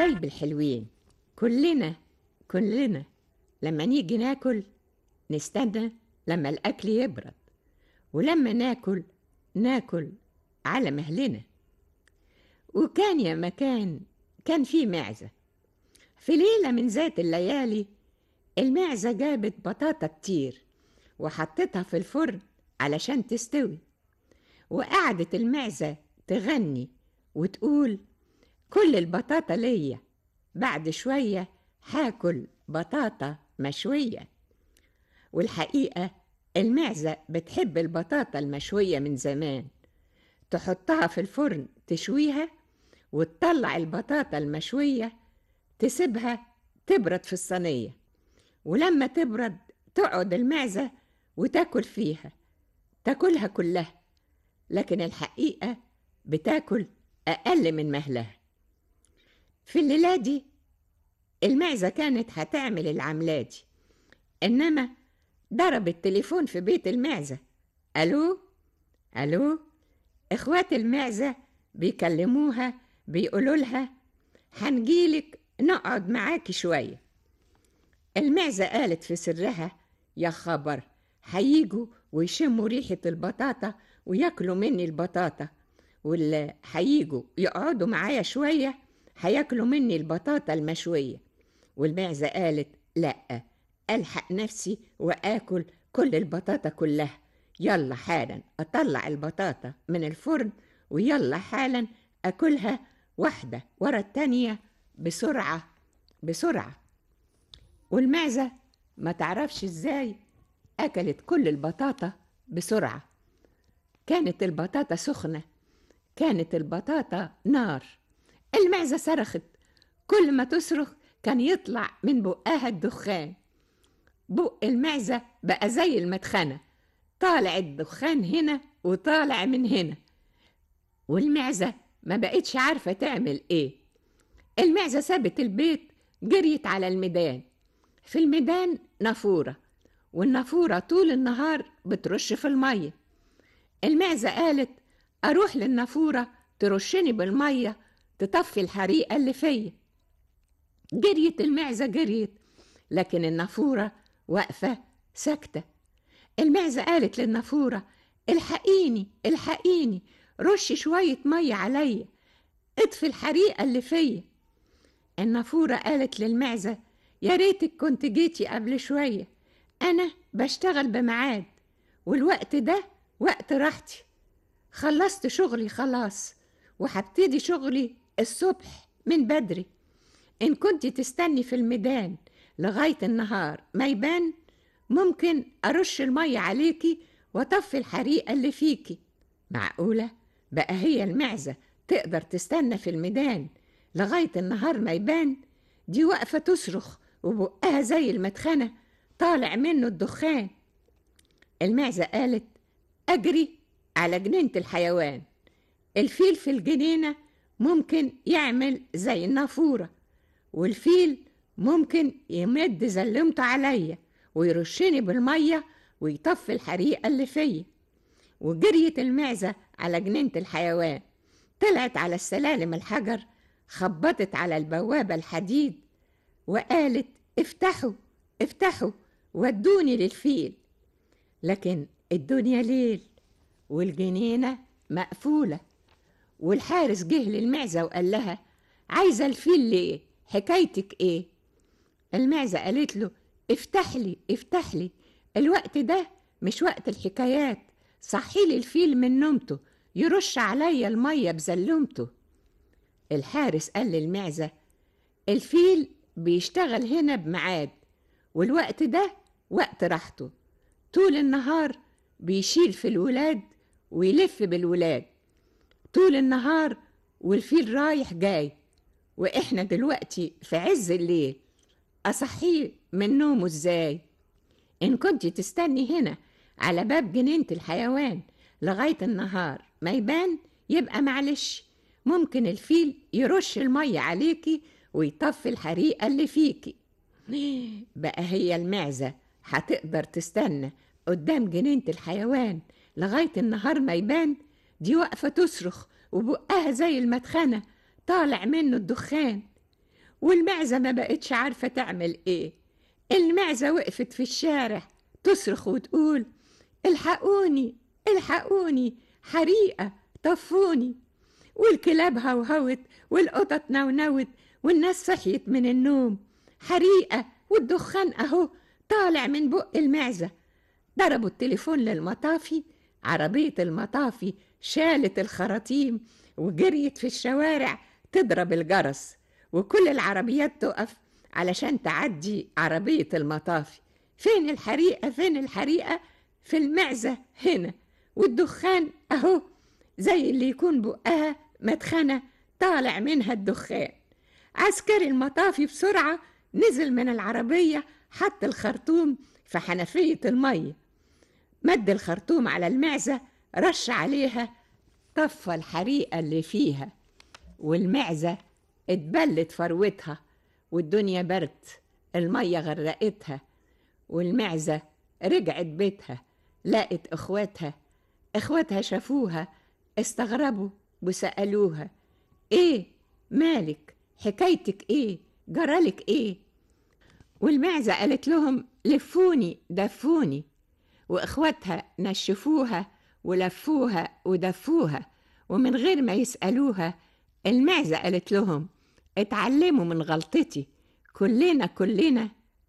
حبايب الحلوين كلنا كلنا لما نيجي ناكل نستنى لما الأكل يبرد ولما ناكل ناكل على مهلنا وكان يا مكان كان في معزة في ليلة من ذات الليالي المعزة جابت بطاطا كتير وحطتها في الفرن علشان تستوي وقعدت المعزة تغني وتقول كل البطاطا ليا بعد شوية هاكل بطاطا مشوية والحقيقة المعزة بتحب البطاطا المشوية من زمان تحطها في الفرن تشويها وتطلع البطاطا المشوية تسيبها تبرد في الصينية ولما تبرد تقعد المعزة وتاكل فيها تاكلها كلها لكن الحقيقة بتاكل أقل من مهلها في الليلة دي المعزة كانت هتعمل العملة دي إنما ضرب التليفون في بيت المعزة ألو ألو إخوات المعزة بيكلموها بيقولوا لها هنجيلك نقعد معاكي شوية المعزة قالت في سرها يا خبر هيجوا ويشموا ريحة البطاطا وياكلوا مني البطاطا واللي هيجوا يقعدوا معايا شوية هياكلوا مني البطاطا المشوية والمعزة قالت لأ ألحق نفسي وآكل كل البطاطا كلها يلا حالا أطلع البطاطا من الفرن ويلا حالا أكلها واحدة ورا التانية بسرعة بسرعة والمعزة ما تعرفش ازاي أكلت كل البطاطا بسرعة كانت البطاطا سخنة كانت البطاطا نار المعزة صرخت كل ما تصرخ كان يطلع من بقها الدخان بق المعزة بقى زي المدخنة طالع الدخان هنا وطالع من هنا والمعزة ما بقتش عارفة تعمل ايه المعزة سابت البيت جريت على الميدان في الميدان نافورة والنافورة طول النهار بترش في المية المعزة قالت أروح للنافورة ترشني بالمية تطفي الحريقة اللي فيا جريت المعزة جريت لكن النافورة واقفة ساكتة المعزة قالت للنافورة الحقيني الحقيني رش شوية مية عليا اطفي الحريقة اللي فيا النافورة قالت للمعزة يا ريتك كنت جيتي قبل شوية أنا بشتغل بميعاد والوقت ده وقت راحتي خلصت شغلي خلاص وهبتدي شغلي الصبح من بدري إن كنت تستني في الميدان لغاية النهار ما يبان ممكن أرش المية عليكي وأطفي الحريقة اللي فيكي معقولة بقى هي المعزة تقدر تستنى في الميدان لغاية النهار ما يبان دي واقفة تصرخ وبقها زي المدخنة طالع منه الدخان المعزة قالت أجري على جنينة الحيوان الفيل في الجنينة ممكن يعمل زي النافورة والفيل ممكن يمد زلمته عليا ويرشني بالمية ويطفي الحريقة اللي فيا وجريت المعزة على جنينة الحيوان طلعت على السلالم الحجر خبطت على البوابة الحديد وقالت افتحوا افتحوا ودوني للفيل لكن الدنيا ليل والجنينة مقفولة والحارس جه للمعزة وقال لها عايزة الفيل ليه حكايتك ايه المعزة قالت له افتح لي افتح لي الوقت ده مش وقت الحكايات صحيلي الفيل من نومته يرش عليا المية بزلمته الحارس قال للمعزة الفيل بيشتغل هنا بميعاد والوقت ده وقت راحته طول النهار بيشيل في الولاد ويلف بالولاد طول النهار والفيل رايح جاي واحنا دلوقتي في عز الليل اصحيه من نومه ازاي ان كنت تستني هنا على باب جنينة الحيوان لغاية النهار ما يبان يبقى معلش ممكن الفيل يرش المية عليكي ويطفي الحريقة اللي فيكي بقى هي المعزة هتقدر تستنى قدام جنينة الحيوان لغاية النهار ما يبان دي واقفة تصرخ وبقها زي المدخنة طالع منه الدخان والمعزة ما بقتش عارفة تعمل ايه المعزة وقفت في الشارع تصرخ وتقول الحقوني الحقوني حريقة طفوني والكلاب هوهوت والقطط نونوت والناس صحيت من النوم حريقة والدخان أهو طالع من بق المعزة ضربوا التليفون للمطافي عربية المطافي شالت الخراطيم وجريت في الشوارع تضرب الجرس وكل العربيات تقف علشان تعدي عربية المطافي فين الحريقة فين الحريقة في المعزة هنا والدخان أهو زي اللي يكون بقها مدخنة طالع منها الدخان عسكري المطافي بسرعة نزل من العربية حط الخرطوم في حنفية المية مد الخرطوم على المعزة رش عليها طفى الحريقة اللي فيها والمعزة اتبلت فروتها والدنيا برد المية غرقتها والمعزة رجعت بيتها لقت اخواتها اخواتها شافوها استغربوا وسألوها ايه مالك حكايتك ايه جرالك ايه والمعزة قالت لهم لفوني دفوني واخواتها نشفوها ولفوها ودفوها ومن غير ما يسألوها المعزة قالت لهم اتعلموا من غلطتي كلنا كلنا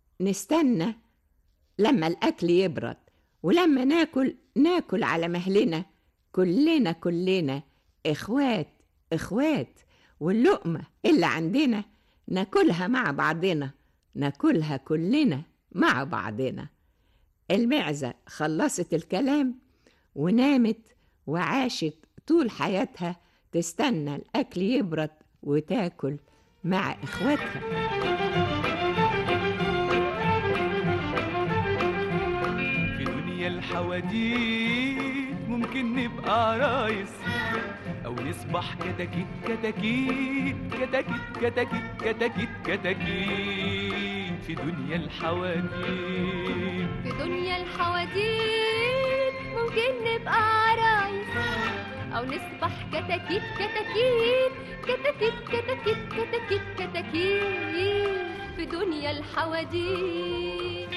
نستنى لما الأكل يبرد ولما ناكل ناكل على مهلنا كلنا كلنا إخوات إخوات واللقمة اللي عندنا ناكلها مع بعضنا ناكلها كلنا مع بعضنا المعزة خلصت الكلام ونامت وعاشت طول حياتها تستنى الأكل يبرد وتاكل مع إخواتها في دنيا الحواديت ممكن نبقى عرايس او نصبح كتاكيت كتاكيت كتاكيت كتاكيت كتاكيت كتاكيت في دنيا الحواديت في دنيا الحواديت ممكن نبقى عرايس أو نصبح كتاكيت كتاكيت كتاكيت كتاكيت كتاكيت كتاكيت في دنيا الحواديت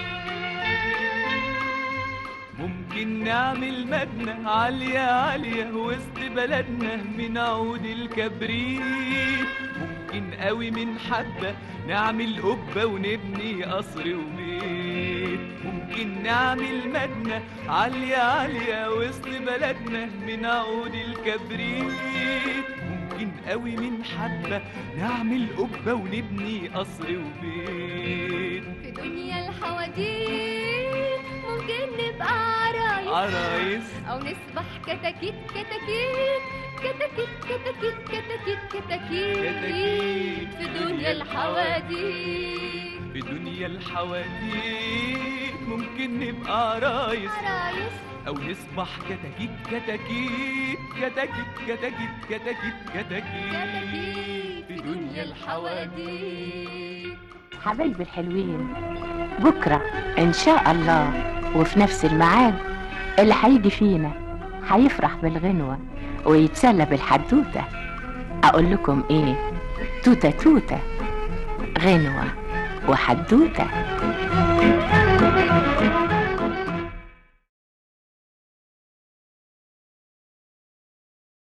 ممكن نعمل مبنى عالية عالية وسط بلدنا من عود الكبريت ممكن قوي من حبة نعمل قبة ونبني قصر وبيت ممكن نعمل مبنى عالية عالية وسط بلدنا من عود الكبريت ممكن قوي من حبة نعمل قبة ونبني قصر وبيت في دنيا الحواديت ممكن نبقى عرايس عرايس أو نصبح كتاكيت كتاكيت كتاكيت كتاكيت كتاكيت كتاكيت كتاكيت في دنيا الحواديت في دنيا الحواديت ممكن نبقى عرايس عرايس او نصبح كتاكيت كتاكيت كتاكيت كتاكيت كتاكيت كتاكيت كتاكيت في دنيا الحواديت حبايبي الحلوين بكرة إن شاء الله وفي نفس الميعاد اللي هيجي فينا هيفرح بالغنوة ويتسلى بالحدوتة أقول لكم إيه توتة توتة غنوة وحدوتة